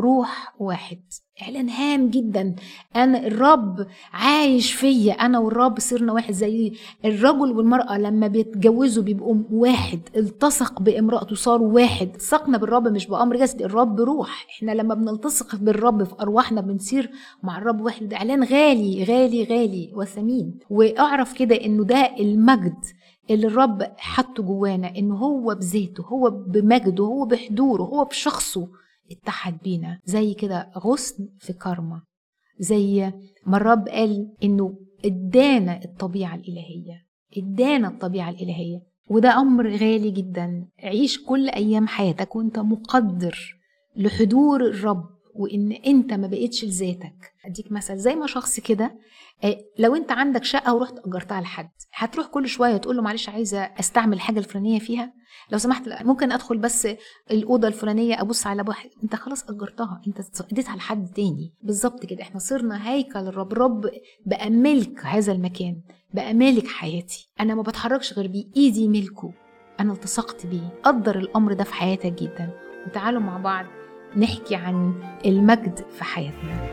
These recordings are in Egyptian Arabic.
روح واحد اعلان هام جدا انا الرب عايش فيا انا والرب صرنا واحد زي الرجل والمراه لما بيتجوزوا بيبقوا واحد التصق بامراته صاروا واحد التصقنا بالرب مش بامر جسدي الرب روح احنا لما بنلتصق بالرب في ارواحنا بنصير مع الرب واحد ده اعلان غالي غالي غالي وثمين واعرف كده انه ده المجد اللي الرب حطه جوانا انه هو بذاته هو بمجده هو بحضوره هو بشخصه اتحد بينا زي كده غصن في كرمة زي ما الرب قال انه ادانا الطبيعة الإلهية ادانا الطبيعة الإلهية وده أمر غالي جدا عيش كل أيام حياتك وانت مقدر لحضور الرب وان انت ما بقتش لذاتك اديك مثل زي ما شخص كده لو انت عندك شقه ورحت اجرتها لحد هتروح كل شويه تقول له معلش عايزه استعمل الحاجه الفلانيه فيها لو سمحت ممكن ادخل بس الاوضه الفلانيه ابص على واحد انت خلاص اجرتها انت اديتها لحد تاني بالظبط كده احنا صرنا هيكل الرب الرب بقى ملك هذا المكان بقى مالك حياتي انا ما بتحركش غير بايدي ملكه انا التصقت بيه قدر الامر ده في حياتك جدا وتعالوا مع بعض نحكي عن المجد في حياتنا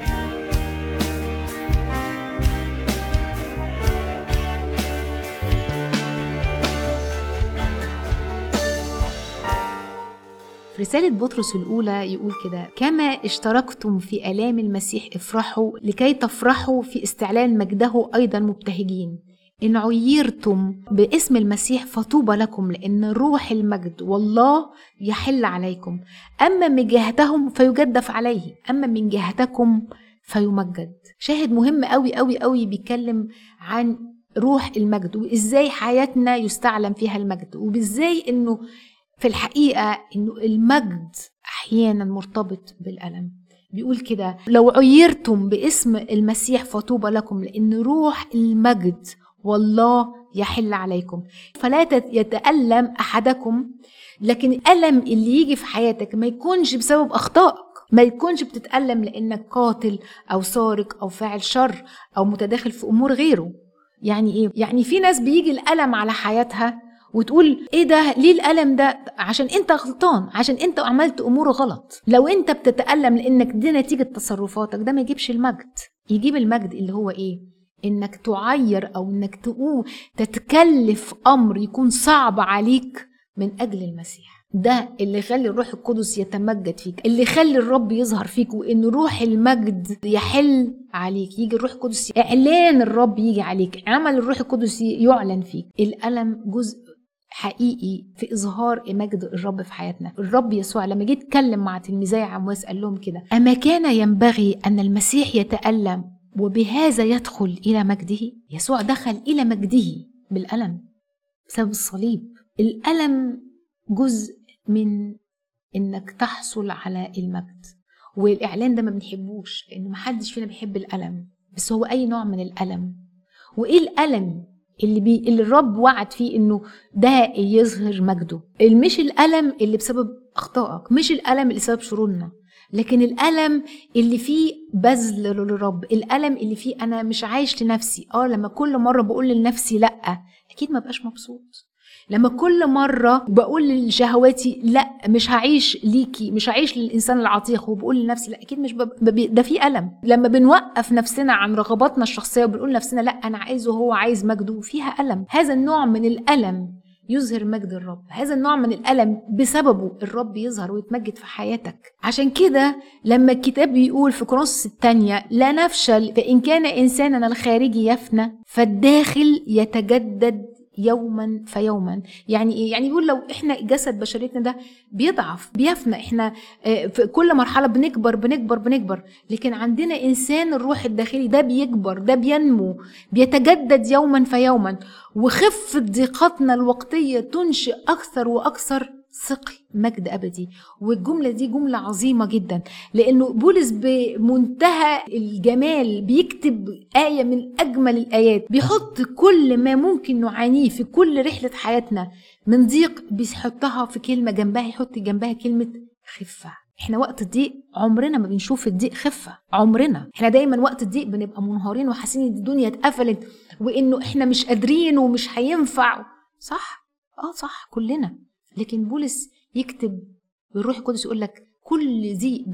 في رسالة بطرس الأولى يقول كده كما اشتركتم في آلام المسيح افرحوا لكي تفرحوا في استعلان مجده أيضا مبتهجين إن عيرتم باسم المسيح فطوبى لكم لأن روح المجد والله يحل عليكم أما من جهتهم فيجدف عليه أما من جهتكم فيمجد شاهد مهم قوي قوي قوي بيتكلم عن روح المجد وإزاي حياتنا يستعلم فيها المجد وبإزاي إنه في الحقيقة إنه المجد أحيانا مرتبط بالألم بيقول كده لو عيرتم باسم المسيح فطوبى لكم لأن روح المجد والله يحل عليكم فلا يتألم أحدكم لكن الألم اللي يجي في حياتك ما يكونش بسبب أخطائك ما يكونش بتتألم لأنك قاتل أو سارق أو فاعل شر أو متداخل في أمور غيره يعني إيه؟ يعني في ناس بيجي الألم على حياتها وتقول ايه ده ليه الالم ده عشان انت غلطان عشان انت عملت امور غلط لو انت بتتالم لانك دي نتيجه تصرفاتك ده ما يجيبش المجد يجيب المجد اللي هو ايه انك تعير او انك تقوم تتكلف امر يكون صعب عليك من اجل المسيح ده اللي يخلي الروح القدس يتمجد فيك اللي يخلي الرب يظهر فيك وان روح المجد يحل عليك يجي الروح القدس اعلان الرب يجي عليك عمل الروح القدس يعلن فيك الالم جزء حقيقي في اظهار مجد الرب في حياتنا الرب يسوع لما جه يتكلم مع تلميذي عمواس قال لهم كده اما كان ينبغي ان المسيح يتالم وبهذا يدخل الى مجده يسوع دخل الى مجده بالالم بسبب الصليب الالم جزء من انك تحصل على المجد والاعلان ده ما بنحبوش لان محدش فينا بيحب الالم بس هو اي نوع من الالم وايه الالم اللي بي اللي الرب وعد فيه انه ده يظهر مجده مش الالم اللي بسبب اخطائك مش الالم اللي بسبب شرورنا لكن الالم اللي فيه بذل للرب الالم اللي فيه انا مش عايش لنفسي اه لما كل مره بقول لنفسي لا اكيد ما بقاش مبسوط لما كل مرة بقول لشهواتي لا مش هعيش ليكي مش هعيش للإنسان العتيق وبقول لنفسي لا أكيد مش بب... ده في ألم لما بنوقف نفسنا عن رغباتنا الشخصية وبنقول لنفسنا لا أنا عايزه هو عايز مجده فيها ألم هذا النوع من الألم يظهر مجد الرب هذا النوع من الألم بسببه الرب يظهر ويتمجد في حياتك عشان كده لما الكتاب بيقول في كورنثوس الثانية لا نفشل فإن كان إنساننا الخارجي يفنى فالداخل يتجدد يوما فيوما يعني ايه يعني بيقول لو احنا جسد بشريتنا ده بيضعف بيفنى احنا في كل مرحله بنكبر بنكبر بنكبر لكن عندنا انسان الروح الداخلي ده بيكبر ده بينمو بيتجدد يوما فيوما وخفه ضيقتنا الوقتيه تنشئ اكثر واكثر ثقل مجد ابدي والجمله دي جمله عظيمه جدا لانه بولس بمنتهى الجمال بيكتب ايه من اجمل الايات بيحط كل ما ممكن نعانيه في كل رحله حياتنا من ضيق بيحطها في كلمه جنبها يحط جنبها كلمه خفه احنا وقت الضيق عمرنا ما بنشوف الضيق خفه عمرنا احنا دايما وقت الضيق بنبقى منهارين وحاسين ان الدنيا اتقفلت وانه احنا مش قادرين ومش هينفع صح اه صح كلنا لكن بولس يكتب بالروح القدس يقول لك كل ذي